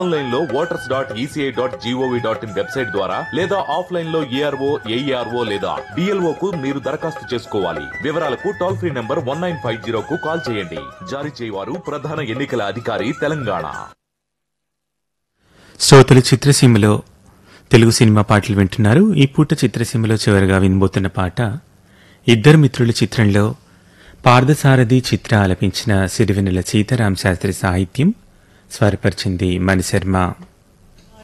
online లో voters dot ECI dot gov dot in website ద్వారా లేదా ఆఫ్లైన్ లో ఏఆర్ఓ ఏఈఆర్ఓ లేదా డిఎల్ఓ కు మీరు దరఖాస్తు చేసుకోవాలి వివరాలకు toll free number one nine five zero కు కాల్ చేయండి జారీ చేయవారు ప్రధాన ఎన్నికల అధికారి తెలంగాణ శ్రోతలు చిత్రసీమలో తెలుగు సినిమా పాటలు వింటున్నారు ఈ పూట చిత్రసీమలో చివరిగా వినబోతున్న పాట ఇద్దరు మిత్రుల చిత్రంలో పార్థసారథి చిత్ర ఆలపించిన సిరివెన్నెల సీతారాం శాస్త్రి సాహిత్యం స్వరపరిచింది మణిశర్మ